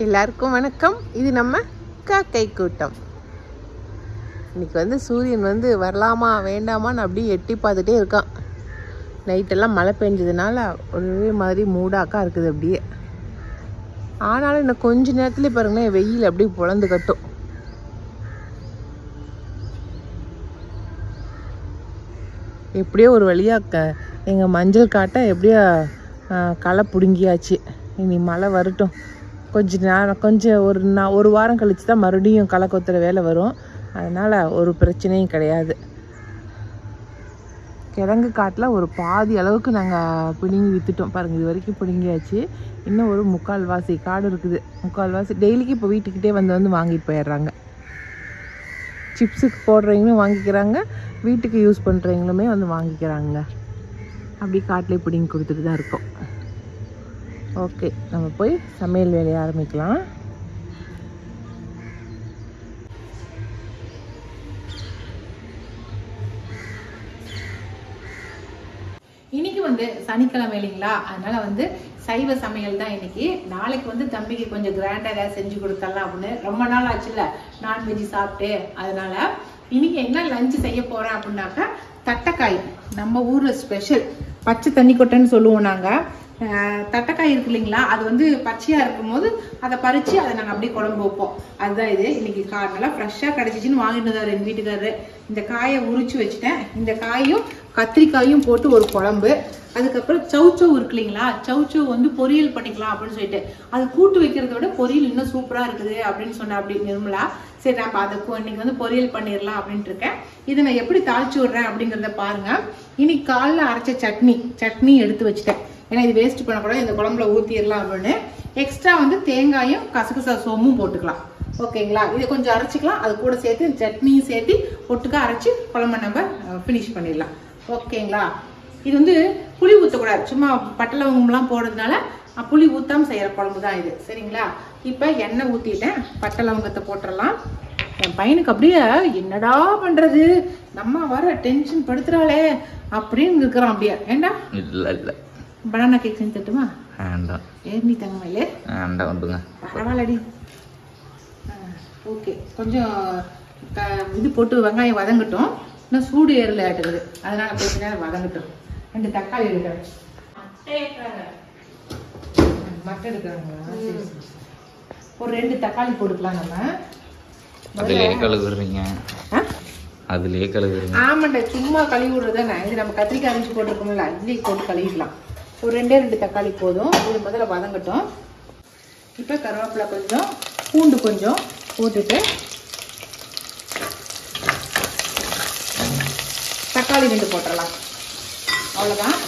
எல்லாருக்கும் வணக்கம் இது நம்ம காக்கை கூட்டம் இன்னைக்கு வந்து சூரியன் வந்து வரலாமா வேண்டாமான்னு அப்படியே எட்டி பார்த்துட்டே இருக்கான் நைட்டெல்லாம் மழை பெஞ்சதுனால ஒரே மாதிரி மூடாக்கா இருக்குது அப்படியே ஆனாலும் இன்னும் கொஞ்ச நேரத்துல பாருங்களேன் வெயில் அப்படியே பொழந்து கட்டும் எப்படியோ ஒரு வழியாக க எங்கள் மஞ்சள் காட்டை எப்படியோ ஆ, களை பிடுங்கியாச்சு இனி மழை வரட்டும் கொஞ்ச நேரம் கொஞ்சம் ஒரு நா ஒரு வாரம் கழிச்சு தான் மறுபடியும் களை கொத்துற வேலை வரும் அதனால் ஒரு பிரச்சனையும் கிடையாது கிழங்கு காட்டில் ஒரு பாதி அளவுக்கு நாங்கள் பிடுங்கி விற்றுட்டோம் பாருங்கள் இது வரைக்கும் பிடுங்கியாச்சு இன்னும் ஒரு முக்கால் வாசி காடு இருக்குது முக்கால் வாசி டெய்லிக்கு இப்போ வீட்டுக்கிட்டே வந்து வந்து வாங்கிட்டு போயிடுறாங்க சிப்ஸுக்கு போடுறவங்களும் வாங்கிக்கிறாங்க வீட்டுக்கு யூஸ் பண்ணுறவங்களுமே வந்து வாங்கிக்கிறாங்க அப்படி காட்டிலே பிடிங்கி கொடுத்துட்டு தான் இருக்கோம் ஓகே நம்ம போய் சமையல் வேலையை ஆரம்பிக்கலாம் இன்னைக்கு வந்து சனிக்கிழமை இல்லைங்களா அதனால வந்து சைவ சமையல் தான் இன்னைக்கு நாளைக்கு வந்து தம்பிக்கு கொஞ்சம் கிராண்டா ஏதாவது செஞ்சு கொடுத்தரலாம் அப்படின்னு ரொம்ப நாள் ஆச்சுல்ல நான்வெஜ் சாப்பிட்டு அதனால இன்னைக்கு என்ன லஞ்ச் செய்ய போறேன் அப்படின்னாக்கா தட்டைக்காய் நம்ம ஊர்ல ஸ்பெஷல் பச்சை தண்ணி கொட்டைன்னு சொல்லுவோம் நாங்க அஹ் தட்டைக்காய் இருக்கு இல்லைங்களா அது வந்து பச்சையா இருக்கும்போது அதை பறிச்சு அதை நாங்க அப்படியே குழம்பு வைப்போம் அதுதான் இது இன்னைக்கு கா நல்லா ஃப்ரெஷ்ஷாக கிடைச்சிச்சின்னு வாங்கிட்டு வந்தாரு எங்க வீட்டுக்காரரு இந்த காயை உரிச்சு வச்சுட்டேன் இந்த காயும் கத்திரிக்காயும் போட்டு ஒரு குழம்பு அதுக்கப்புறம் சௌச்சௌ இருக்கு இல்லைங்களா சௌச்சௌ வந்து பொரியல் பண்ணிக்கலாம் அப்படின்னு சொல்லிட்டு அது கூட்டு வைக்கிறத விட பொரியல் இன்னும் சூப்பரா இருக்குது அப்படின்னு சொன்ன அப்படி நிர்மலா சரி நான் அதை கு- இன்னைக்கு வந்து பொரியல் பண்ணிடலாம் அப்படின்ட்டு இருக்கேன் இதை நான் எப்படி தாளிச்சு விடுறேன் அப்படிங்கிறத பாருங்க இன்னைக்கு காலைல அரைச்ச சட்னி சட்னி எடுத்து வச்சுட்டேன் ஏன்னா இது வேஸ்ட் பண்ணக்கூடாது இந்த குழம்புல ஊற்றிடலாம் அப்படின்னு எக்ஸ்ட்ரா வந்து தேங்காயும் கசகசா சோமும் போட்டுக்கலாம் ஓகேங்களா இதை கொஞ்சம் அரைச்சிக்கலாம் அது கூட சேர்த்து இந்த சட்னியும் சேர்த்து ஒட்டுக்கா அரைச்சி குழம்ப நம்ம ஃபினிஷ் பண்ணிடலாம் ஓகேங்களா இது வந்து புளி ஊற்றக்கூடாது சும்மா பட்டை லவங்கம்லாம் போடுறதுனால அஹ், புளி ஊத்தாம செய்யற குழம்பு தான் இது சரிங்களா இப்போ எண்ணெய் ஊற்றிட்டேன் பட்டை லவங்கத்தை போட்டுடலாம் என் பையனுக்கு அப்படியே என்னடா பண்றது நம்ம வர டென்ஷன் படுத்துறாளே அப்படின்னு இருக்கிறான் அப்படியே ஏண்டா இல்லை இல்லை பனானா கேக் செஞ்சு தட்டுமா வேண்டாம் ஏர்னி தங்கமயிலே வேண்டாம் விடுங்க பரவாயில்லடி ஓகே கொஞ்சம் க- இது போட்டு வெங்காயம் வதங்கட்டும் இன்னும் சூடு ஏறல ஆட்டுக்குது அதனால கொஞ்ச நேரம் வதங்கட்டும் ரெண்டு தக்காளி எடுக்கிறேன் மட்டை எடுக்கிறாங்களா சரி, சரி, சரி. ஒரு ரெண்டு தக்காளி போட்டுக்கலாம் நம்ம அதுலயே கழுகுறீங்க ஆ? அதுலயே கழுகுறீங்க ஆமாண்டா சும்மா கழுவி விடுறது தானே இது நம்ம கத்திரிக்காய் அரிஞ்சு போட்டிருக்கோம்ல இதுலேயே போட்டு கழுவிக்கலாம் ஒரு ரெண்டே ரெண்டு தக்காளி போதும் இது முதல்ல வதங்கட்டும் இப்போ கருவேப்பிலை கொஞ்சம் பூண்டு கொஞ்சம் போட்டுட்டு தக்காளி ரெண்டு போட்டுடலாம் அவ்வளோதான்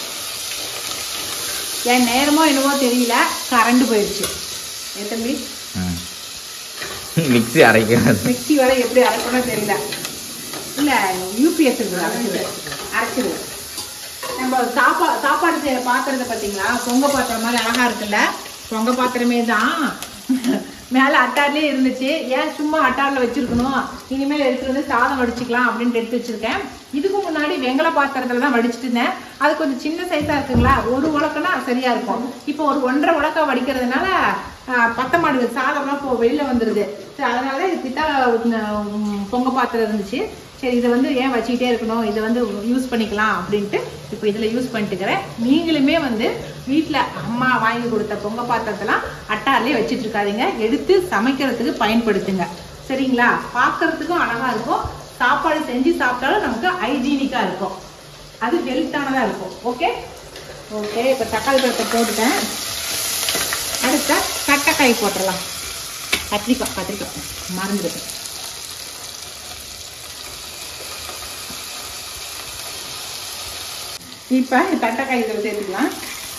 என் நேரமோ என்னவோ தெரியல கரண்ட் போயிடுச்சு ஏன் தம்பி ம் மிக்ஸி அரைக்கிறது மிக்ஸி வர எப்படி அரைக்கணும் தெரியல இல்ல யூபிஎஸ் இருக்குது அரைச்சிடுவேன் அரைச்சிடுவேன் நம்ம சாப்பா சாப்பாடு செய்யற பாத்திரத்தை பார்த்தீங்களா பொங்க பாத்திரம் மாதிரி அழகா இருக்குல்ல பொங்க பாத்திரமே தான் மேல அட்டார்லயே இருந்துச்சு ஏன் சும்மா அட்டார்ல வச்சிருக்கணும் இனிமேல் எடுத்துட்டு வந்து சாதம் வடிச்சுக்கலாம் அப்படின்ட்டு எடுத்து வச்சிருக்கேன் இதுக்கு முன்னாடி வெங்கல பாத்திரத்துல தான் வடிச்சிட்டு இருந்தேன் அது கொஞ்சம் சின்ன சைஸா இருக்குங்களா ஒரு உலக்கனா சரியா இருக்கும் இப்போ ஒரு ஒன்றரை உலக்கா வடிக்கிறதுனால ஆஹ், பத்த மாடுது சாதம்லாம் இப்போ வெளியில வந்துருது சரி அதனால இது கிட்ட உம், பொங்க பாத்திரம் இருந்துச்சு சரி இதை வந்து ஏன் வச்சுக்கிட்டே இருக்கணும் இதை வந்து யூஸ் பண்ணிக்கலாம் அப்படின்ட்டு இப்போ இதில் யூஸ் பண்ணிட்டுக்கிறேன் நீங்களுமே வந்து வீட்டில் அம்மா வாங்கி கொடுத்த பொங்க பாத்திரத்தெல்லாம் அட்டார்லேயே வச்சுட்டு இருக்காதீங்க எடுத்து சமைக்கிறதுக்கு பயன்படுத்துங்க சரிங்களா பார்க்கறதுக்கும் அழகா இருக்கும் சாப்பாடு செஞ்சு சாப்பிட்டாலும் நமக்கு ஹைஜீனிக்காக இருக்கும் அது ஹெல்த்தானதாக இருக்கும் ஓகே ஓகே இப்போ தக்காளி பழத்தை போட்டுட்டேன் அடுத்த தட்டைக்காய் போட்டுடலாம் கத்திரிக்காய் கத்திரிக்காய் மறந்துடுது இப்போ தட்டைக்காய் இதில் சேர்த்துக்கலாம்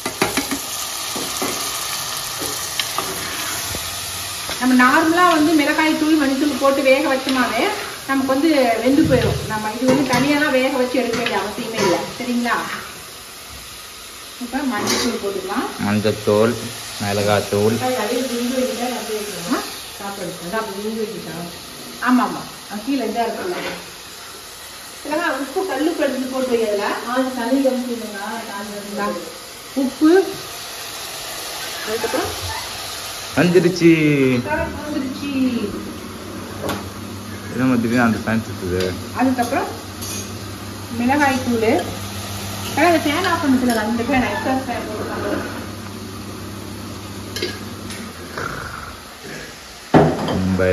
நம்ம நார்மலாக வந்து மிளகாய் தூள் மஞ்சத்தூள் போட்டு வேக வச்சோமாவே நமக்கு வந்து வெந்து போயிடும் நம்ம இது வந்து தனியாலாம் வேக வச்சு எடுக்க வேண்டிய அவசியமே இல்லை சரிங்களா இப்போ மஞ்சத்தூள் போட்டுக்கலாம் மஞ்சத்தூள் மிளகாத்தூள் ஆமா ஆமா அஹ் கீழே இதா இருக்குல்ல இல்லைங்க உப்பு கல்லுப்பு எடுத்து போட்டு வைக்கிறதுல உப்பு அதுக்கப்புறம் வந்துருச்சு கரெக்ட் வந்துருச்சு என்ன திடீர்னு அந்த ஃபேன் சுத்துது அதுக்கப்புறம் மிளகாய் தூள் ஆனால் அந்த ஃபேன் ஆஃப் பண்ணதுல அந்த ஃபேன் எக்ஸாஸ் ஃபேன் போட்டுருக்காங்க மும்பை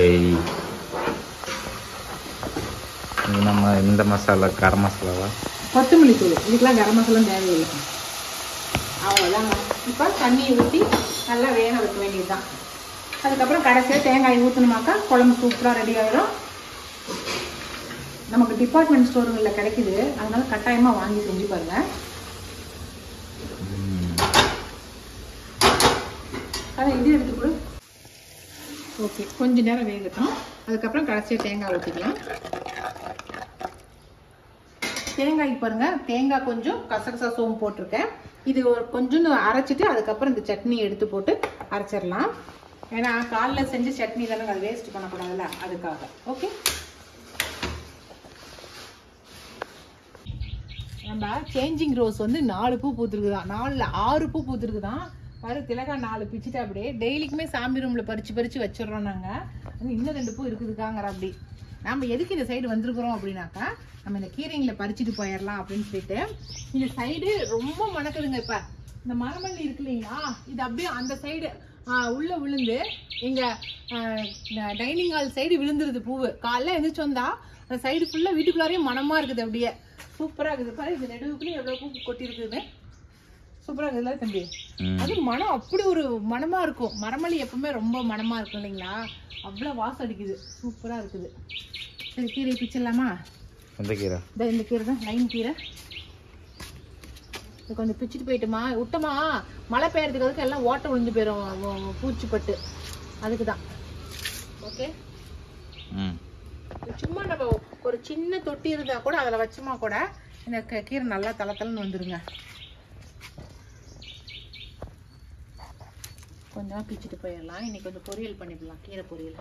இது நம்ம இந்த மசாலா கரம் மசாலாவா கொத்தமல்லி தூள் இதுக்கெல்லாம் கரம் மசாலா தேவையில்லை அவ்வளோதாங்க இப்போ தண்ணியை ஊற்றி நல்லா வேக வைக்க வேண்டியதுதான் அதுக்கப்புறம் கடைசியாக தேங்காய் ஊற்றணுமாக்கா குழம்பு சூப்பராக ரெடி ஆயிடும் நமக்கு டிபார்ட்மெண்ட் ஸ்டோருங்களில் கிடைக்குது அதனால கட்டாயமாக வாங்கி செஞ்சு பாருங்க ம். அதான் இது எடுத்து கொடு ஓகே கொஞ்ச நேரம் வேகட்டும் அதுக்கப்புறம் கடைசியாக தேங்காய் ஊற்றிக்கலாம் தேங்காய்க்கு பாருங்க தேங்காய் கொஞ்சம் கசகசா சோம்பு போட்டிருக்கேன் இது ஒரு கொஞ்சம் அரைச்சிட்டு அதுக்கப்புறம் இந்த சட்னி எடுத்து போட்டு அரைச்சிடலாம் ஏன்னா காலைல செஞ்ச சட்னி தானே அது வேஸ்ட் பண்ணக்கூடாதுல்ல அதுக்காக ஓகே நம்ம சேஞ்சிங் ரோஸ் வந்து நாலு பூ பூத்துருக்குதான் நாலுல ஆறு பூ பூத்துருக்குதான் பாரு திலகா நாலு பிச்சுட்டு அப்படியே டெய்லிக்குமே சாமி ரூம்ல பறிச்சு பறிச்சு வச்சிடுறோம் நாங்க அது இன்னும் ரெண்டு பூ இருக்குதுக்காங்கிற அப்படி நம்ம எதுக்கு இந்த சைடு வந்திருக்கிறோம் அப்படின்னாக்கா நம்ம இந்த கீரைங்களை பறிச்சுட்டு போயிடலாம் அப்படின்னு சொல்லிட்டு இந்த சைடு ரொம்ப மணக்குதுங்க இப்ப இந்த மரமல்லி இருக்கு இல்லைங்களா இது அப்படியே அந்த சைடு உள்ள விழுந்து எங்க டைனிங் ஹால் சைடு விழுந்துருது பூவு காலைல எந்திரிச்சு வந்தா அந்த சைடு ஃபுல்லா வீட்டுக்குள்ளாரையும் மனமா இருக்குது அப்படியே சூப்பரா இருக்குது பாரு இந்த நெடுவுக்குள்ளே எவ்வளவு பூ கொட்டி இருக்குது சூப்பரா இருக்குதுல்ல தம்பி ம். அது மனம் அப்படி ஒரு மனமா இருக்கும் மரமல்லி எப்பவுமே ரொம்ப மனமா இருக்கும் இல்லைங்களா அவ்வளவு வாசம் அடிக்குது சூப்பரா இருக்குது சரி கீரை பிச்சிடலாமா எந்த கீரை இந்த இந்த கீரை தான் லைன் கீரை இது கொஞ்சம் பிச்சுட்டு போயிட்டுமா விட்டமா மழை பெய்யறதுக்கு அதுக்கு எல்லாம் ஓட்டை விழுந்து போயிடும் வ- வ- பூச்சி பட்டு அதுக்கு தான் ஓகே ம் சும்மா நம்ம ஒரு சின்ன தொட்டி இருந்தா கூட அதில் வச்சோமா கூட இந்த க- கீரை நல்லா தள தளன்னு வந்துருங்க கொஞ்சமா பிச்சுட்டு போயிடலாம் இன்னைக்கு கொஞ்சம் பொரியல் பண்ணிடலாம் கீரை பொரியல்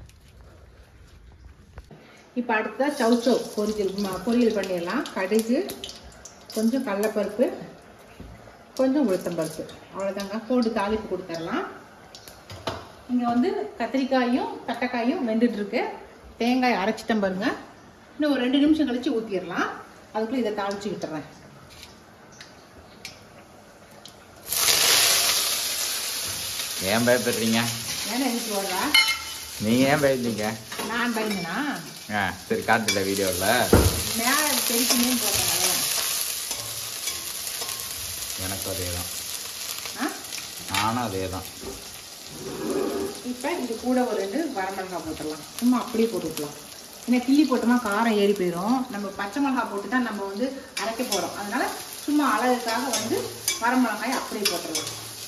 இப்போ அடுத்ததா சவுச்சோ பொரியல் ம- பொரியல் பண்ணிடலாம் கடுகு கொஞ்சம் கடலைப்பருப்பு கொஞ்சம் உளுத்தம்பருப்பு அவ்வளோதாங்க போட்டு தாளிப்பு கொடுத்துடலாம் இங்கே வந்து கத்திரிக்காயும் தட்டைக்காயும் வெந்துட்டு இருக்கு தேங்காய் அரைச்சிட்டேன் பாருங்க இன்னும் ஒரு ரெண்டு நிமிஷம் கழிச்சு ஊற்றிடலாம் அதுக்குள்ளே இதை தாளிச்சு விட்டுறேன் ஏன் பயப்படுறீங்க ஏன்னா எனக்கு வரா நீங்க ஏன் பயந்தீங்க நான் பயந்தனா ஆ சரி காட்டுல வீடியோவில் மேலே தெரிக்குமே போட்டேன் எனக்கும் அதே தான் ஆ நானும் அதே தான் இப்போ இது கூட ஒரு ரெண்டு வரமிளகாய் போட்டுடலாம் சும்மா அப்படியே போட்டுக்கலாம் ஏன்னா கிள்ளி போட்டோமா காரம் ஏறி போயிடும் நம்ம பச்சை மிளகாய் போட்டு தான் நம்ம வந்து அரைக்க போகிறோம் அதனால சும்மா அழகுக்காக வந்து வரமிளகாய் அப்படியே போட்டுடலாம்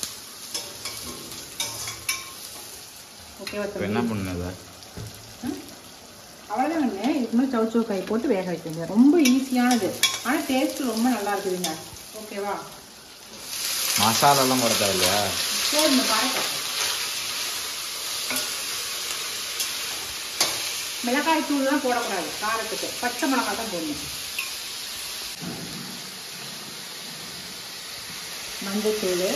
ஓகேவா இப்போ என்ன பண்ணுது அவ்வளோதான் வந்து இதுக்கு மேலே சவுச்சோ காய் போட்டு வேக வைக்கங்க ரொம்ப ஈஸியானது ஆனால் டேஸ்ட் ரொம்ப நல்லா இருக்குதுங்க ஓகேவா மசாலாலாம் போட தேவையில்லையா போடுங்க பாருங்க மிளகாய் தூள்லாம் போடக்கூடாது காரத்துக்கு பச்சை மிளகாய் தான் போடணும் மஞ்சத்தூள்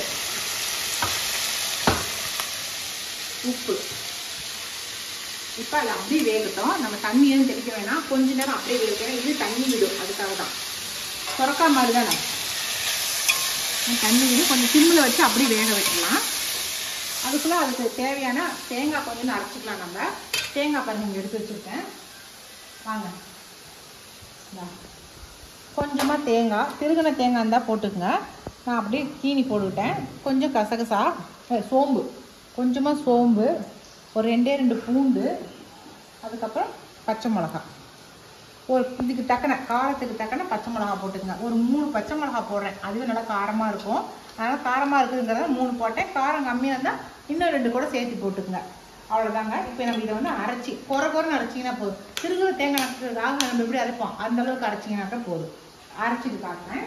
உப்பு இப்போ அது அப்படியே வேகட்டும் நம்ம தண்ணி எதுவும் தெளிக்க வேணாம் கொஞ்ச நேரம் அப்படியே வேகணும் இது தண்ணி விடும் அதுக்காக தான் சுரக்கா மாதிரி தானே தண்ணி விடும் கொஞ்சம் சிம்மில் வச்சு அப்படியே வேக வைக்கலாம் அதுக்குள்ளே அதுக்கு தேவையான தேங்காய் கொஞ்சம் அரைச்சிக்கலாம் நம்ம தேங்காய் பாருங்க இங்கே எடுத்து வச்சுருக்கேன் வாங்க இந்தா. கொஞ்சமா தேங்காய் திருகின தேங்காய் இருந்தால் போட்டுக்கங்க நான் அப்படியே கீனி போட்டுக்கிட்டேன் கொஞ்சம் கசகசா அஹ், சோம்பு கொஞ்சமாக சோம்பு ஒரு ரெண்டே ரெண்டு பூண்டு அதுக்கப்புறம் பச்சை மிளகாய் ஒரு இதுக்கு தக்கன காரத்துக்கு தக்கன பச்சை மிளகா போட்டுக்கங்க ஒரு மூணு பச்சை மிளகா போடுறேன் அதுவே நல்லா காரமாக இருக்கும் அதனால் காரமாக இருக்குதுங்கிறத மூணு போட்டேன் காரம் கம்மியாக இருந்தால் இன்னும் ரெண்டு கூட சேர்த்து போட்டுக்கங்க அவ்வளோதாங்க இப்போ நம்ம இதை வந்து அரைச்சி குறை குறைன்னு அரைச்சிங்கன்னா போதும் திருகுற தேங்காய் நக்கிறதுக்காக நம்ம எப்படி அரைப்போம் அந்த அளவுக்கு அரைச்சிங்கனாக்கா போதும் அரைச்சிட்டு காட்டுறேன்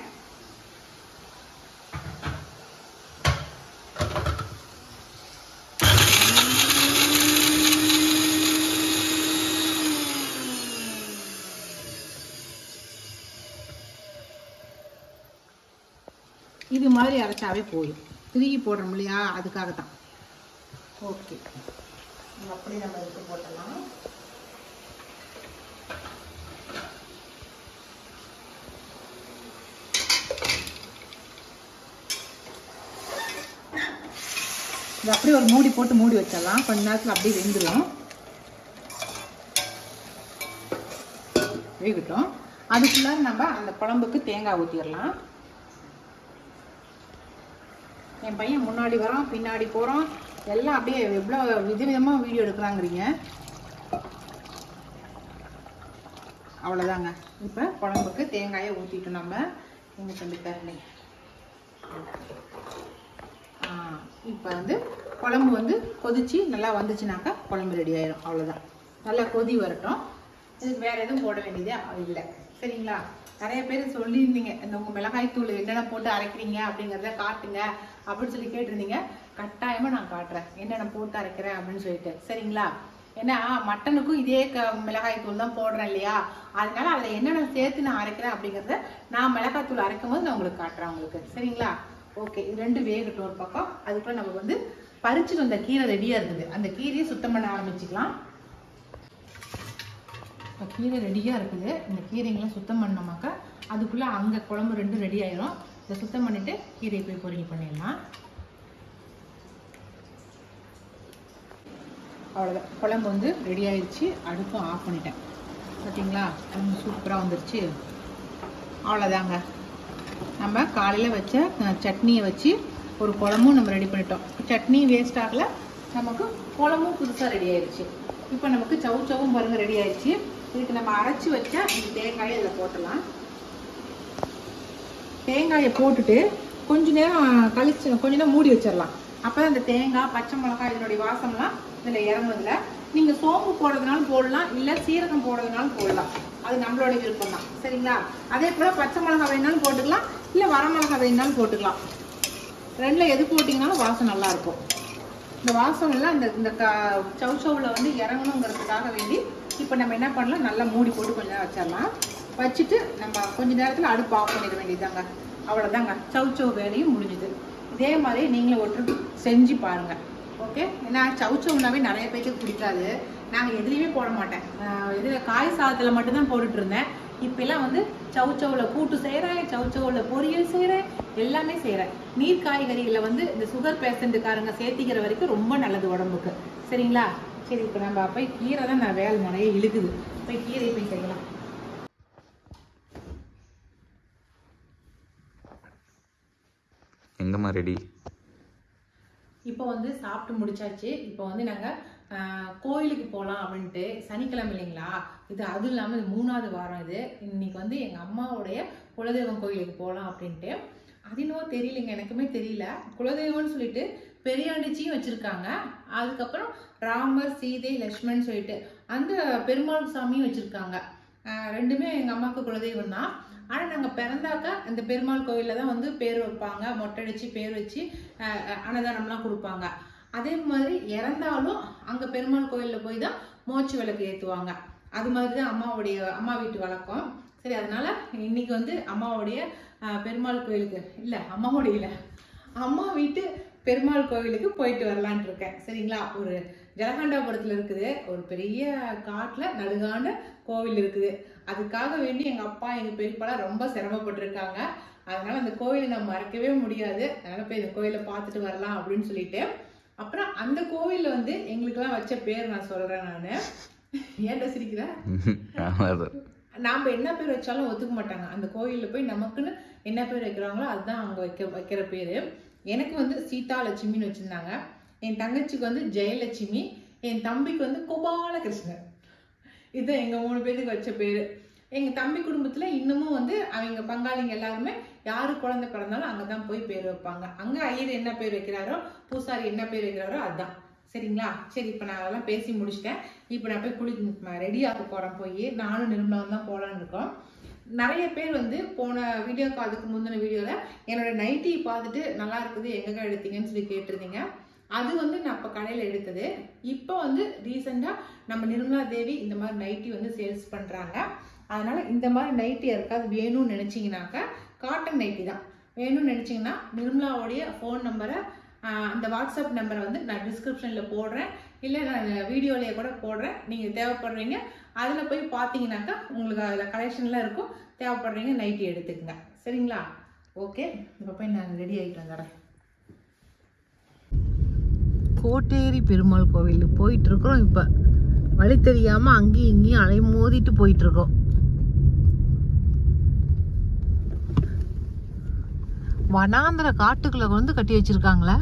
இது மாதிரி அரைச்சாவே போதும் திருகி போடுறோம் இல்லையா அதுக்காக தான் ஓகே அப்படி நம்ம எடுத்து போட்டலாம் இது அப்படியே ஒரு மூடி போட்டு மூடி வச்சிடலாம் கொஞ்ச நேரத்தில் அப்படியே வெந்துடும் வேகட்டும் அதுக்குள்ள நம்ம அந்த குழம்புக்கு தேங்காய் ஊற்றிடலாம் என் பையன் முன்னாடி வரான் பின்னாடி போகிறான் எல்லாம் அப்படியே எவ்வளோ விதவிதமாக வீடியோ எடுக்கிறாங்கிறீங்க அவ்வளோதாங்க இப்போ குழம்புக்கு தேங்காயை ஊற்றிட்டோம் நம்ம எங்கள் சொல்லி தரலை இப்போ வந்து குழம்பு வந்து கொதிச்சு நல்லா வந்துச்சுனாக்கா குழம்பு ரெடி ஆயிடும் அவ்வளோதான் நல்லா கொதி வரட்டும் இதுக்கு வேற எதுவும் போட வேண்டியதே இல்லை சரிங்களா நிறைய பேர் சொல்லியிருந்தீங்க இந்த உங்கள் மிளகாய் தூள் என்னென்ன போட்டு அரைக்கிறீங்க அப்படிங்கிறத காட்டுங்க அப்படின்னு சொல்லி கேட்டிருந்தீங்க கட்டாயமாக நான் காட்டுறேன் என்னென்ன போட்டு அரைக்கிறேன் அப்படின்னு சொல்லிட்டு சரிங்களா ஏன்னா மட்டனுக்கும் இதே க மிளகாய் தூள் தான் போடுறேன் இல்லையா அதனால அதில் என்னென்ன சேர்த்து நான் அரைக்கிறேன் அப்படிங்கிறத நான் மிளகாய் தூள் அரைக்கும் போது நான் உங்களுக்கு காட்டுறேன் உங்களுக்கு சரிங்களா ஓகே இது ரெண்டு வேகட்டும் ஒரு பக்கம் அதுக்குள்ள நம்ம வந்து பறிச்சுட்டு வந்த கீரை ரெடியாக இருக்குது அந்த கீரையை சுத்தம் பண்ண ஆரம்பிச்சுக்கலாம் இப்போ கீரை ரெடியாக இருக்குது இந்த கீரைங்கெல்லாம் சுத்தம் பண்ணோமாக்கா அதுக்குள்ளே அங்கே குழம்பு ரெண்டும் ரெடி ஆயிரும் இதை சுத்தம் பண்ணிவிட்டு கீரையை போய் பொரியல் பண்ணிடலாம் அவ்வளோதான் குழம்பு வந்து ரெடி ஆயிடுச்சு அடுப்பும் ஆஃப் பண்ணிட்டேன் பார்த்தீங்களா குழம்பு சூப்பராக வந்துருச்சு அவ்வளோதாங்க நம்ம காலையில் வச்ச அஹ், சட்னியை வச்சு ஒரு குழம்பும் நம்ம ரெடி பண்ணிட்டோம் சட்னி வேஸ்ட் ஆகல நமக்கு குழம்பும் புதுசாக ரெடி ஆயிடுச்சு இப்போ நமக்கு சவு சவும் பாருங்க ரெடி ஆயிடுச்சு இதுக்கு நம்ம அரைச்சி வச்ச இந்த தேங்காயை இதில் போட்டலாம் தேங்காயை போட்டுட்டு கொஞ்ச நேரம் கழிச்சு கொஞ்ச நேரம் மூடி வச்சிடலாம் அப்போ அந்த தேங்காய் பச்சை மிளகாய் இதனுடைய வாசம்லாம் இதில் இறங்குதுல நீங்கள் சோம்பு போடுறதுனாலும் போடலாம் இல்லை சீரகம் போடுறதுனாலும் போடலாம் அது நம்மளோட விருப்பம் தான் சரிங்களா அதே போல் பச்சை மிளகாய் வேணாலும் போட்டுக்கலாம் இல்லை வரமிளகாய் வேணாலும் போட்டுக்கலாம் ரெண்டில் எது போட்டிங்கனாலும் வாசம் நல்லா இருக்கும் இந்த வாசம் எல்லாம் இந்த இந்த க சவுச்சவுல வந்து இறங்கணுங்கிறதுக்காக வேண்டி இப்போ நம்ம என்ன பண்ணலாம் நல்லா மூடி போட்டு கொஞ்ச நேரம் வச்சிடலாம் வச்சுட்டு நம்ம கொஞ்ச நேரத்தில் அடுப்பு ஆஃப் பண்ணிட வேண்டியதாங்க அவ்வளோதாங்க சவுச்சவு வேலையும் முடிஞ்சுது இதே மாதிரி நீங்களும் ஒரு trip செஞ்சு பாருங்க ஓகே ஏன்னா சவுச்சவுனாவே நிறைய பேருக்கு பிடிக்காது நாங்கள் எதுலேயுமே போட மாட்டேன் இதில் காய் சாதத்தில் மட்டும்தான் போட்டுட்டு இருந்தேன் இப்பெல்லாம் வந்து சவுச்சவுல கூட்டு செய்கிறேன் சவுச்சவுல பொரியல் செய்கிறேன் எல்லாமே செய்கிறேன் நீர் காய்கறிகளை வந்து இந்த சுகர் பேஷண்ட்டுக்காரங்க சேர்த்திக்கிற வரைக்கும் ரொம்ப நல்லது உடம்புக்கு சரிங்களா சரி இப்போ நம்ம போய் கீரை தான் நான் வேலை நிறைய இழுக்குது போய் கீரை போய் செய்யலாம் எங்கம்மா ரெடி இப்போ வந்து சாப்பிட்டு முடிச்சாச்சு இப்போ வந்து நாங்கள் கோயிலுக்கு போகலாம் அப்படின்ட்டு சனிக்கிழமை இல்லைங்களா இது அதுவும் இல்லாமல் இது மூணாவது வாரம் இது இன்னைக்கு வந்து எங்கள் அம்மாவுடைய குலதெய்வம் கோயிலுக்கு போகலாம் அப்படின்ட்டு அது என்னவோ தெரியலைங்க எனக்குமே தெரியல குலதெய்வம்னு சொல்லிட்டு பெரியாண்டிச்சியும் வச்சுருக்காங்க அதுக்கப்புறம் ராமர் சீதை லக்ஷ்மண் சொல்லிட்டு அந்த பெருமாள் சாமியும் வச்சுருக்காங்க ரெண்டுமே எங்கள் அம்மாவுக்கு குலதெய்வம் தான் ஆனால் நாங்கள் பிறந்தாக்க இந்த பெருமாள் கோயிலில் தான் வந்து பேர் வைப்பாங்க மொட்டடிச்சு பேர் வச்சு அஹ், அஹ், அன்னதானம்லாம் கொடுப்பாங்க அதே மாதிரி இறந்தாலும் அங்கே பெருமாள் கோயிலில் போய் தான் மோட்ச விளக்கு ஏற்றுவாங்க அது மாதிரி தான் அம்மாவுடைய அம்மா வீட்டு வழக்கம் சரி அதனால இன்னைக்கு வந்து அம்மாவுடைய அஹ், பெருமாள் கோயிலுக்கு இல்லை அம்மாவுடைய இல்லை அம்மா வீட்டு பெருமாள் கோவிலுக்கு போயிட்டு வரலான்ட்டு இருக்கேன் சரிங்களா ஒரு ஜலகண்டாபுரத்தில் இருக்குது ஒரு பெரிய காட்டில் நடுகான கோவில் இருக்குது அதுக்காக வேண்டி எங்கள் அப்பா எங்கள் பெரியப்பாலாம் ரொம்ப சிரமப்பட்டிருக்காங்க அதனால அந்த கோவிலை நம்ம மறக்கவே முடியாது அதனால போய் இந்த கோயிலை பார்த்துட்டு வரலாம் அப்படின்னு சொல்லிட்டு அப்புறம் அந்த கோவிலில் வந்து எங்களுக்கெல்லாம் வச்ச பேர் நான் சொல்கிறேன் நான் ஏன்டா சிரிக்கிறேன் அவ்வளோதான் நாம என்ன பேர் வச்சாலும் ஒத்துக்க மாட்டாங்க அந்த கோயில்ல போய் நமக்குன்னு என்ன பேர் வைக்கிறாங்களோ அதுதான் அவங்க வைக்க வைக்கிற பேரு எனக்கு வந்து சீதா லட்சுமின்னு வச்சிருந்தாங்க என் தங்கச்சிக்கு வந்து ஜெயலட்சுமி என் தம்பிக்கு வந்து கோபாலகிருஷ்ணன் இதுதான் எங்க மூணு பேருக்கு வச்ச பேரு எங்க தம்பி குடும்பத்துல இன்னமும் வந்து அவங்க பங்காளிங்க எல்லாருமே யாரு குழந்தை பிறந்தாலும் அங்கதான் போய் பேர் வைப்பாங்க அங்க ஐயர் என்ன பேர் வைக்கிறாரோ பூசாரி என்ன பேர் வைக்கிறாரோ அதுதான் சரிங்களா சரி இப்போ நான் அதெல்லாம் பேசி முடிச்சிட்டேன் இப்போ நான் போய் குளி ரெடி ஆக போகிறேன் போய் நானும் நிர்மலாவும் தான் போகலான்னு இருக்கோம் நிறைய பேர் வந்து போன வீடியோக்கு அதுக்கு முந்தின வீடியோவில் என்னோட நைட்டி பார்த்துட்டு நல்லா இருக்குது எங்கக்கா எடுத்தீங்கன்னு சொல்லி கேட்டிருந்தீங்க அது வந்து நான் இப்போ கடையில் எடுத்தது இப்போ வந்து ரீசெண்டாக நம்ம நிர்மலா தேவி இந்த மாதிரி நைட்டி வந்து சேல்ஸ் பண்ணுறாங்க அதனால இந்த மாதிரி நைட்டி யாருக்காவது வேணும்னு நினச்சிங்கனாக்கா காட்டன் நைட்டி தான் வேணும்னு நினச்சிங்கன்னா நிர்மலாவுடைய ஃபோன் நம்பரை ஆஹ் அந்த வாட்ஸ்அப் நம்பரை வந்து நான் டிஸ்கிரிப்ஷனில் போடுறேன் இல்லை நான் வீடியோலேயே கூட போடுறேன் நீங்கள் தேவைப்படுறீங்க அதில் போய் பார்த்தீங்கன்னாக்கா உங்களுக்கு அதில் கலெக்ஷன்லாம் இருக்கும் தேவைப்படுறீங்க நைட்டி எடுத்துக்கங்க சரிங்களா ஓகே இப்போ போய் நான் ரெடி ஆகிட்டு வந்துடுறேன் கோட்டேரி பெருமாள் கோவிலுக்கு போயிட்டு இருக்கிறோம் இப்போ வழி தெரியாம அங்கேயும் இங்கேயும் அலை மோதிட்டு போயிட்டு இருக்கோம் வனாந்திர காட்டுக்குள்ள வந்து கட்டி வச்சிருக்காங்களா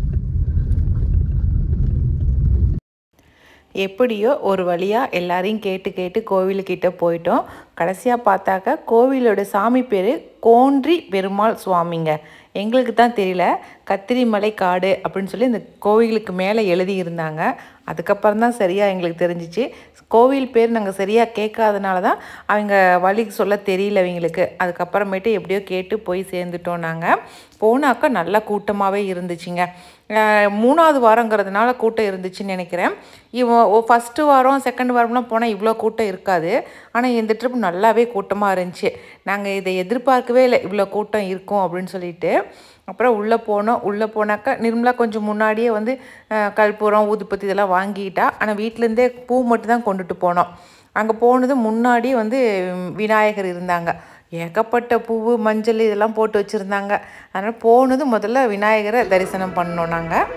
எப்படியோ ஒரு வழியாக எல்லாரையும் கேட்டு கேட்டு கோவிலுக்கிட்ட போயிட்டோம் கடைசியாக பார்த்தாக்க கோவிலோட சாமி பேர் கோன்றி பெருமாள் சுவாமிங்க எங்களுக்கு தான் தெரியல கத்திரிமலை காடு அப்படின்னு சொல்லி இந்த கோவிலுக்கு மேலே எழுதியிருந்தாங்க அதுக்கப்புறம் தான் சரியாக எங்களுக்கு தெரிஞ்சிச்சு கோவில் பேர் நாங்கள் சரியாக கேட்காதனால தான் அவங்க வழி சொல்ல தெரியல அவங்களுக்கு அதுக்கப்புறமேட்டு எப்படியோ கேட்டு போய் சேர்ந்துட்டோம் நாங்கள் போனாக்கா நல்லா கூட்டமாகவே இருந்துச்சுங்க அஹ் மூணாவது வாரங்கிறதுனால கூட்டம் இருந்துச்சுன்னு நினைக்கிறேன் இவன் ஃபஸ்ட்டு வாரம் செகண்ட் வாரம்லாம் போனால் இவ்வளோ கூட்டம் இருக்காது ஆனால் இந்த ட்ரிப் நல்லாவே கூட்டமாக இருந்துச்சு நாங்கள் இதை எதிர்பார்க்கவே இல்லை இவ்வளோ கூட்டம் இருக்கும் அப்படின்னு சொல்லிட்டு அப்புறம் உள்ளே போனோம் உள்ளே போனாக்கா நிர்மலா கொஞ்சம் முன்னாடியே வந்து அஹ், கற்பூரம் ஊதுபத்தி இதெல்லாம் வாங்கிட்டா ஆனால் வீட்டிலேருந்தே பூ மட்டும் தான் கொண்டுட்டு போனோம் அங்கே போனது முன்னாடியே வந்து ம், விநாயகர் இருந்தாங்க ஏகப்பட்ட பூவு மஞ்சள் இதெல்லாம் போட்டு வச்சுருந்தாங்க அதனால் போனது முதல்ல விநாயகரை தரிசனம் பண்ணோம் நாங்கள்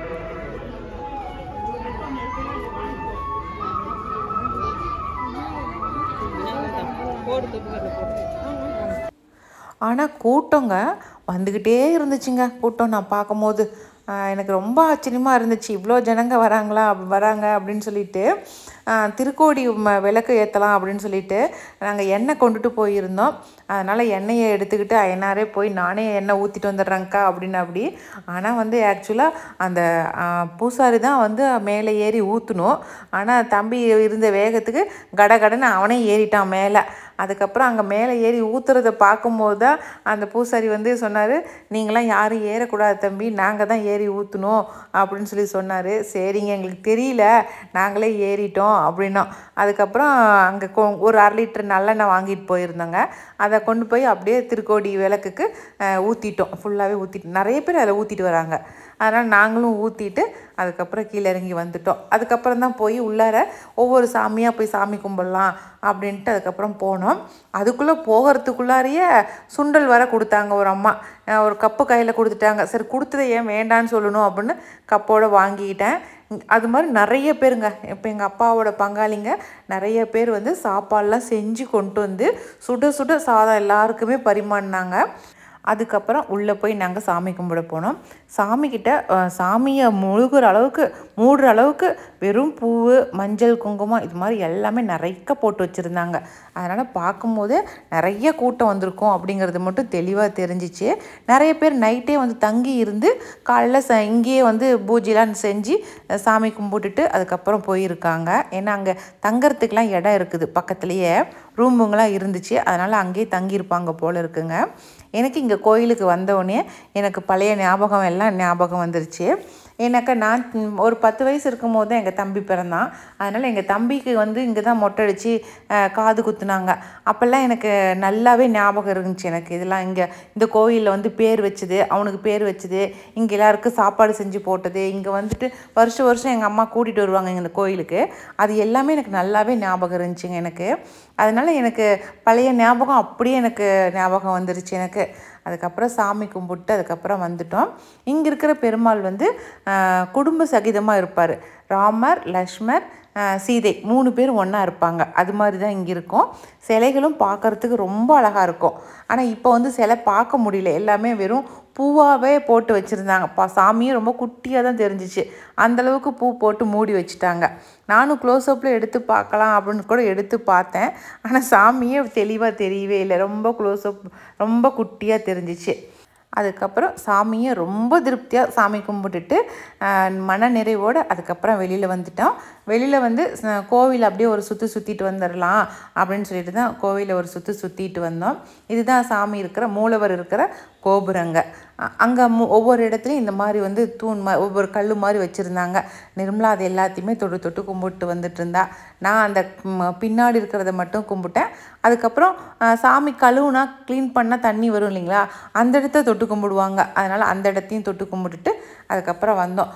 ஆனால் கூட்டங்க வந்துக்கிட்டே இருந்துச்சுங்க கூட்டம் நான் பார்க்கும்போது ஆஹ் எனக்கு ரொம்ப ஆச்சரியமாக இருந்துச்சு இவ்வளோ ஜனங்க வராங்களா அப்ப- வராங்க அப்படின்னு சொல்லிட்டு ஆஹ் திருக்கோடி ம- விளக்கு ஏற்றலாம் அப்படின்னு சொல்லிட்டு நாங்கள் எண்ணெய் கொண்டுட்டு போயிருந்தோம் அதனால் எண்ணெயை எடுத்துக்கிட்டு அயனாரே போய் நானே எண்ணெய் ஊற்றிட்டு வந்துடுறேங்க்கா அப்படின்னு அப்படி ஆனால் வந்து ஆக்சுவலாக அந்த ஆஹ், பூசாரி தான் வந்து மேலே ஏறி ஊற்றணும் ஆனால் தம்பி இருந்த வேகத்துக்கு கடகடன்னு அவனே ஏறிட்டான் மேலே அதுக்கப்புறம் அங்கே மேலே ஏறி ஊற்றுறத பார்க்கும்போது தான் அந்த பூசாரி வந்து சொன்னார் நீங்களாம் யாரும் ஏறக்கூடாது தம்பி நாங்கள் தான் ஏறி ஊற்றணும் அப்படின்னு சொல்லி சொன்னார் சரிங்க எங்களுக்கு தெரியல நாங்களே ஏறிட்டோம் அப்படின்னோம் அதுக்கப்புறம் அங்கே கொ ஒரு அரை லிட்டர் நல்லெண்ணெய் வாங்கிட்டு போயிருந்தோங்க அதை கொண்டு போய் அப்படியே திருக்கோடி விளக்குக்கு ஊற்றிட்டோம் ஃபுல்லாகவே ஊற்றிட்டு நிறைய பேர் அதில் ஊற்றிட்டு வராங்க அதனால் நாங்களும் ஊற்றிட்டு அதுக்கப்புறம் கீழே இறங்கி வந்துட்டோம் அதுக்கப்புறம் தான் போய் உள்ளார ஒவ்வொரு சாமியாக போய் சாமி கும்பிடலாம் அப்படின்ட்டு அதுக்கப்புறம் போனோம் அதுக்குள்ளே போகிறதுக்குள்ளாரையே சுண்டல் வர கொடுத்தாங்க ஒரு அம்மா அஹ் ஒரு கப்பு கையில் கொடுத்துட்டாங்க சரி கொடுத்ததை ஏன் வேண்டான்னு சொல்லணும் அப்படின்னு கப்போட வாங்கிக்கிட்டேன் அது மாதிரி நிறைய பேருங்க இப்போ எங்கள் அப்பாவோட பங்காளிங்க நிறைய பேர் வந்து சாப்பாடெலாம் செஞ்சு கொண்டு வந்து சுட சுட சாதம் எல்லாருக்குமே பரிமாறினாங்க அதுக்கப்புறம் உள்ளே போய் நாங்கள் சாமி கும்பிட போனோம் சாமிக்கிட்ட அஹ், சாமியை முழுகிற அளவுக்கு மூடுற அளவுக்கு வெறும் பூவு மஞ்சள் குங்குமம் இது மாதிரி எல்லாமே நிறைய போட்டு வச்சுருந்தாங்க அதனால் பார்க்கும்போது நிறைய கூட்டம் வந்திருக்கும் அப்படிங்கிறது மட்டும் தெளிவாக தெரிஞ்சிச்சு நிறைய பேர் நைட்டே வந்து தங்கி இருந்து காலைல ச இங்கேயே வந்து பூஜைலாம் செஞ்சு அஹ், சாமி கும்பிட்டுட்டு அதுக்கப்புறம் போயிருக்காங்க ஏன்னா அங்கே தங்கறதுக்கெலாம் இடம் இருக்குது பக்கத்துலேயே ரூமுங்களாம் இருந்துச்சு அதனால் அங்கேயே தங்கியிருப்பாங்க போல் இருக்குங்க எனக்கு இங்கே கோயிலுக்கு வந்தோடனே எனக்கு பழைய ஞாபகம் எல்லாம் ஞாபகம் வந்துருச்சு ஏன்னாக்கா நான் ம், ஒரு பத்து வயசு இருக்கும் போது தான் எங்கள் தம்பி பிறந்தான் அதனால் எங்கள் தம்பிக்கு வந்து இங்கே தான் மொட்டை அடித்து காது குத்துனாங்க அப்போல்லாம் எனக்கு நல்லாவே ஞாபகம் இருந்துச்சு எனக்கு இதெல்லாம் இங்கே இந்த கோயிலில் வந்து பேர் வச்சது அவனுக்கு பேர் வச்சது இங்கே எல்லாருக்கும் சாப்பாடு செஞ்சு போட்டது இங்கே வந்துட்டு வருஷம் வருஷம் எங்கள் அம்மா கூட்டிகிட்டு வருவாங்க இங்க இந்த கோயிலுக்கு அது எல்லாமே எனக்கு நல்லாவே ஞாபகம் இருந்துச்சுங்க எனக்கு அதனால் எனக்கு பழைய ஞாபகம் அப்படியே எனக்கு ஞாபகம் வந்துருச்சு எனக்கு அதுக்கப்புறம் சாமி கும்பிட்டு அதுக்கப்புறம் வந்துட்டோம் இங்கே இருக்கிற பெருமாள் வந்து ஆஹ், குடும்ப சகிதமாக இருப்பார் ராமர் லக்ஷ்மர் ஆஹ், சீதை மூணு பேரும் ஒன்றா இருப்பாங்க அது மாதிரி தான் இங்கே இருக்கும் சிலைகளும் பார்க்கறதுக்கு ரொம்ப அழகாக இருக்கும் ஆனால் இப்போ வந்து சிலை பார்க்க முடியல எல்லாமே வெறும் பூவாகவே போட்டு வச்சுருந்தாங்க பா சாமியும் ரொம்ப குட்டியாக தான் தெரிஞ்சிச்சு அந்தளவுக்கு பூ போட்டு மூடி வச்சுட்டாங்க நானும் க்ளோஸ்அப்பில் எடுத்து பார்க்கலாம் அப்படின்னு கூட எடுத்து பார்த்தேன் ஆனால் சாமியே தெளிவாக தெரியவே இல்லை ரொம்ப க்ளோஸ்அப் ரொம்ப குட்டியாக தெரிஞ்சிச்சு அதுக்கப்புறம் சாமியை ரொம்ப திருப்தியாக சாமி கும்பிட்டுட்டு ஆஹ், மன நிறைவோடு அதுக்கப்புறம் வெளியில் வந்துட்டோம் வெளியில் வந்து ச- கோவில் அப்படியே ஒரு சுற்றி சுற்றிட்டு வந்துடலாம் அப்படின்னு சொல்லிட்டு தான் கோவிலை ஒரு சுற்றி சுற்றிட்டு வந்தோம் இதுதான் சாமி இருக்கிற மூலவர் இருக்கிற கோபுரங்க அங்கே ஒவ்வொரு இடத்துலையும் இந்த மாதிரி வந்து தூண் மா ஒவ்வொரு கல் மாதிரி வச்சுருந்தாங்க நிர்மலா அது எல்லாத்தையுமே தொட்டு தொட்டு கும்பிட்டு வந்துட்டு இருந்தா நான் அந்த ம், பின்னாடி இருக்கிறத மட்டும் கும்பிட்டேன் அதுக்கப்புறம் அஹ், சாமி கழுவுனா க்ளீன் பண்ணால் தண்ணி வரும் இல்லைங்களா அந்த இடத்த தொட்டு கும்பிடுவாங்க அதனால் அந்த இடத்தையும் தொட்டு கும்பிட்டுட்டு அதுக்கப்புறம் வந்தோம்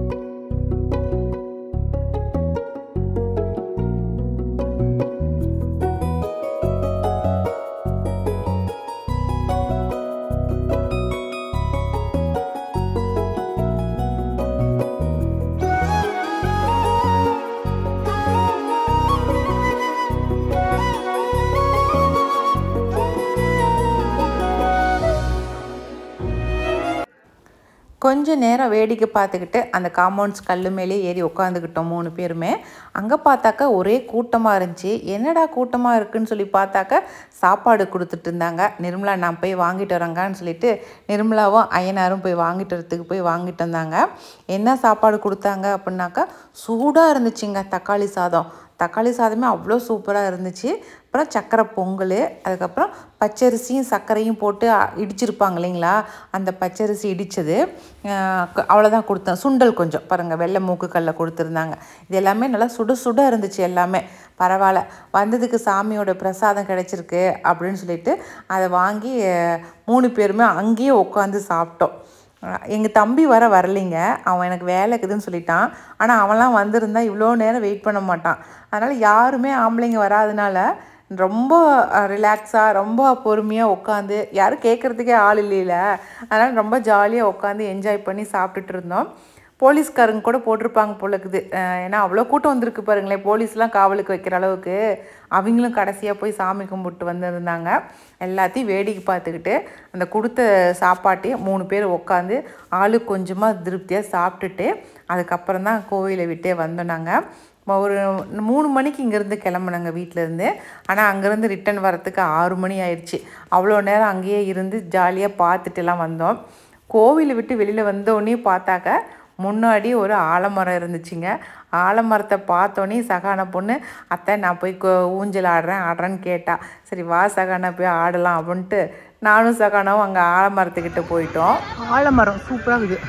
கொஞ்ச நேரம் வேடிக்கை பார்த்துக்கிட்டு அந்த காம்பவுண்ட்ஸ் கல் மேலே ஏறி உட்காந்துக்கிட்டோம் மூணு பேருமே அங்கே பார்த்தாக்கா ஒரே கூட்டமாக இருந்துச்சு என்னடா கூட்டமாக இருக்குன்னு சொல்லி பார்த்தாக்கா சாப்பாடு கொடுத்துட்டு இருந்தாங்க நிர்மலா நான் போய் வாங்கிட்டு வரேங்கான்னு சொல்லிட்டு நிர்மலாவும் அய்யனாரும் போய் வாங்கிட்டு வரத்துக்கு போய் வாங்கிட்டு வந்தாங்க என்ன சாப்பாடு கொடுத்தாங்க அப்படின்னாக்கா சூடாக இருந்துச்சுங்க தக்காளி சாதம் தக்காளி சாதமே அவ்வளோ சூப்பராக இருந்துச்சு அப்புறம் சக்கரை பொங்கல் அதுக்கப்புறம் பச்சரிசியும் சர்க்கரையும் போட்டு அ- இடிச்சிருப்பாங்க இல்லைங்களா அந்த பச்சரிசி இடித்தது அவ்வளோதான் கொடுத்தேன் சுண்டல் கொஞ்சம் பாருங்கள் வெள்ளை மூக்குக்கல்ல கொடுத்துருந்தாங்க இது எல்லாமே நல்லா சுட சுட இருந்துச்சு எல்லாமே பரவாயில்ல வந்ததுக்கு சாமியோட பிரசாதம் கிடைச்சிருக்கு அப்படின்னு சொல்லிட்டு அதை வாங்கி அஹ், மூணு பேருமே அங்கேயே உட்காந்து சாப்பிட்டோம் எங்கள் தம்பி வர வரலைங்க அவன் எனக்கு வேலை இருக்குதுன்னு சொல்லிட்டான் ஆனால் அவன்லாம் வந்திருந்தா இவ்வளோ நேரம் வெயிட் பண்ண மாட்டான் அதனால் யாருமே ஆம்பளைங்க வராதனால ரொம்ப ரிலாக்ஸாக ரொம்ப பொறுமையாக உட்காந்து யாரும் கேட்குறதுக்கே ஆள் இல்லைல அதனால் ரொம்ப ஜாலியாக உட்காந்து என்ஜாய் பண்ணி சாப்பிட்டுட்டு இருந்தோம் போலீஸ்காரங்க கூட போட்டிருப்பாங்க போல இருக்குது அஹ் ஏன்னா அவ்வளோ கூட்டம் வந்திருக்கு பாருங்களேன் போலீஸ்லாம் காவலுக்கு வைக்கிற அளவுக்கு அவங்களும் கடைசியாக போய் சாமி கும்பிட்டு வந்திருந்தாங்க எல்லாத்தையும் வேடிக்கை பார்த்துக்கிட்டு அந்த கொடுத்த சாப்பாட்டையும் மூணு பேர் உட்காந்து ஆளு கொஞ்சமாக திருப்தியாக சாப்பிட்டுட்டு அதுக்கப்புறம் தான் கோவிலை விட்டே வந்தோம் நாங்கள் ஒரு மூணு மணிக்கு இங்கேருந்து கிளம்புனாங்க வீட்டிலேருந்து ஆனால் அங்கேருந்து ரிட்டர்ன் வரத்துக்கு ஆறு மணி ஆயிடுச்சு அவ்வளோ நேரம் அங்கேயே இருந்து ஜாலியாக பார்த்துட்டுலாம் வந்தோம் கோவிலை விட்டு வெளியில் வந்தோடனே பார்த்தாக்க முன்னாடி ஒரு ஆலமரம் இருந்துச்சுங்க ஆலமரத்தை பார்த்தோன்னே சகான பொண்ணு அத்தை நான் போய் கோ- ஊஞ்சல் ஆடுறேன் ஆடுறேன்னு கேட்டா சரி வா சகானா போய் ஆடலாம் அப்படின்ட்டு நானும் சகானாவும் அங்கே ஆலமரத்துக்கிட்ட போயிட்டோம் ஆலமரம் சூப்பராக இருக்குது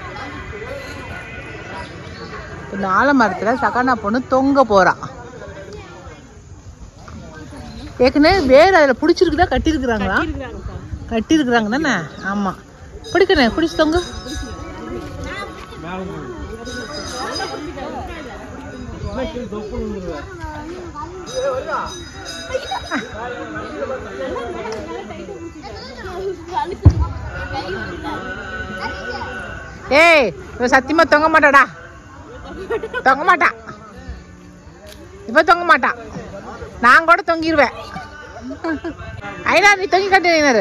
இந்த ஆலமரத்தில் சகானா பொண்ணு தொங்க போகிறான் ஏற்கனவே வேர் அதில் பிடிச்சிருக்குதா கட்டியிருக்கிறாங்களா கட்டியிருக்கிறாங்க தானே ஆமாம் பிடிக்கணே பிடிச்சி தொங்க ஏய் இவ சத்தியமா தொங்க மாட்டாடா தொங்க மாட்டா இவ தொங்க மாட்டா நான் கூட தொங்கிடுவேன் ஐநா நீ தொங்கி கட்டு ஐநாரு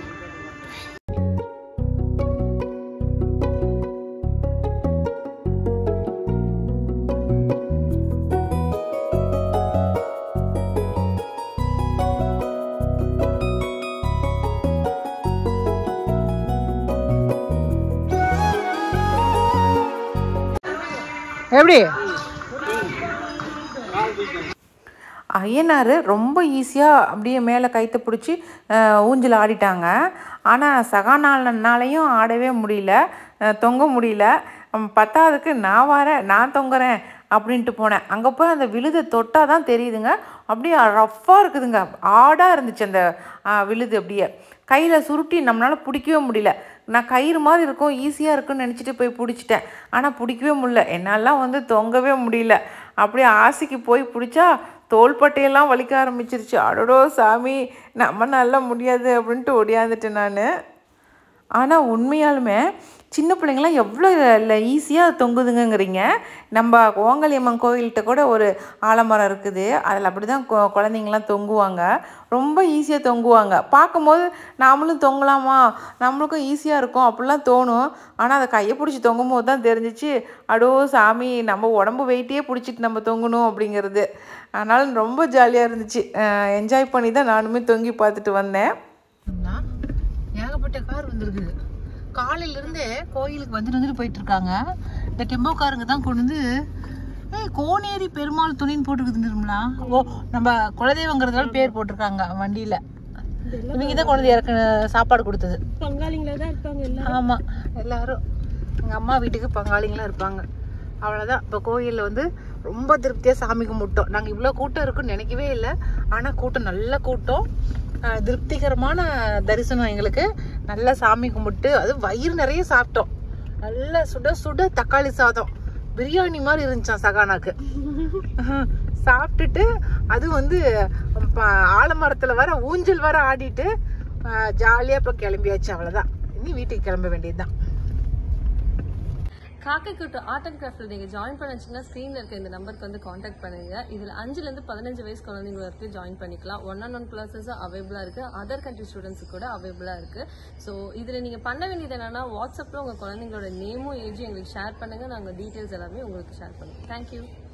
எப்படி ஐயனார் ரொம்ப ஈஸியாக அப்படியே மேலே கைத்தை பிடிச்சி ஊஞ்சல் ஆடிட்டாங்க ஆனால் சகானாலனாலையும் ஆடவே முடியல அஹ், தொங்க முடியல உம், பத்தாவதுக்கு நான் வரேன் நான் தொங்குறேன் அப்படின்ட்டு போனேன் அங்கே போய் அந்த விழுதை தொட்டால் தான் தெரியுதுங்க அப்படியே ரஃப்பாக இருக்குதுங்க ஆடாக இருந்துச்சு அந்த ஆ, விழுது அப்படியே கையில் சுருட்டி நம்மளால் பிடிக்கவே முடியல நான் கயிறு மாதிரி இருக்கும் ஈஸியாக இருக்குன்னு நினச்சிட்டு போய் பிடிச்சிட்டேன் ஆனால் பிடிக்கவே முடியல என்னாலாம் வந்து தொங்கவே முடியல அப்படியே ஆசைக்கு போய் பிடிச்சா தோள்பட்டையெல்லாம் வலிக்க ஆரம்பிச்சிருச்சு அடடோ சாமி நம்ம நல்லா முடியாது அப்படின்ட்டு ஒடியாந்துட்டேன் நான் ஆனால் உண்மையாலுமே சின்ன பிள்ளைங்களாம் எவ்வளோ ஈஸியாக தொங்குதுங்கங்கிறீங்க நம்ம ஓங்கலியம்மன் கோயில்கிட்ட கூட ஒரு ஆலமரம் இருக்குது அதில் அப்படி தான் குழந்தைங்களாம் தொங்குவாங்க ரொம்ப ஈஸியாக தொங்குவாங்க பார்க்கும்போது நாமளும் தொங்கலாமா நம்மளுக்கும் ஈஸியாக இருக்கும் அப்படிலாம் தோணும் ஆனால் அதை கையை பிடிச்சி தொங்கும் போது தான் தெரிஞ்சிச்சு அடோ சாமி நம்ம உடம்பு வெயிட்டே பிடிச்சிட்டு நம்ம தொங்கணும் அப்படிங்கிறது அதனால் ரொம்ப ஜாலியாக இருந்துச்சு என்ஜாய் பண்ணி தான் நானுமே தொங்கி பார்த்துட்டு வந்தேன் ஏகப்பட்ட கார் வந்திருக்கு காலையில இருந்தே கோயிலுக்கு வந்துட்டு வந்துட்டு போயிட்டு இருக்காங்க இந்த டெம்போ காருங்க தான் கொண்டு வந்து ஏய் கோனேரி பெருமாள் துணின்னு போட்டுருக்குது நிர்மலா ஓ நம்ம குலதெய்வங்கிறதுனால பேர் போட்டிருக்காங்க வண்டியில இவங்க தான் கொண்டு வந்து இறக்க சாப்பாடு கொடுத்தது பங்காளிங்களா தான் இருப்பாங்க எல்லாம் ஆமா எல்லாரும் எங்க அம்மா வீட்டுக்கு பங்காளிங்களா இருப்பாங்க அவ்வளவுதான் இப்போ கோயில்ல வந்து ரொம்ப திருப்தியா சாமி கும்பிட்டோம் நாங்க இவ்வளவு கூட்டம் இருக்குன்னு நினைக்கவே இல்லை ஆனா கூட்டம் நல்ல கூட்டம் அஹ் திருப்திகரமான தரிசனம் எங்களுக்கு நல்லா சாமி கும்பிட்டு அது வயிறு நிறைய சாப்பிட்டோம் நல்லா சுட சுட தக்காளி சாதம் பிரியாணி மாதிரி இருந்துச்சான் சகானாக்கு சாப்பிட்டுட்டு அது வந்து ப- ஆலமரத்துல வர ஊஞ்சல் வர ஆடிட்டு ஜாலியா இப்ப கிளம்பியாச்சு அவ்வளவுதான் இனி வீட்டுக்கு கிளம்ப வேண்டியதுதான் காக்கை கூட்டம் ஆர்ட் அண்ட் கிராஃப்ட்ல நீங்க ஜாயின் பண்ண வச்சீங்கன்னா ஸ்க்ரீன்ல இருக்க இந்த நம்பருக்கு வந்து காண்டாக்ட் பண்ணுங்க இதுல அஞ்சுல இருந்து பதினஞ்சு வயசு குழந்தைங்க வரைக்கும் ஜாயின் பண்ணிக்கலாம் ஒன் ஆன் ஒன் கிளாஸஸ் அவைபிளா இருக்கு அதர் கண்ட்ரி ஸ்டூடெண்ட்ஸ் கூட அவைபிளா இருக்கு ஸோ இதுல நீங்க பண்ண வேண்டியது என்னன்னா வாட்ஸ்அப்ல உங்க குழந்தைங்களோட நேமும் ஏஜும் எங்களுக்கு ஷேர் பண்ணுங்க நாங்க டீடைல்ஸ் எல்லாமே உங்களுக்கு ஷேர் பண்ணுவோம் தேங்க்யூ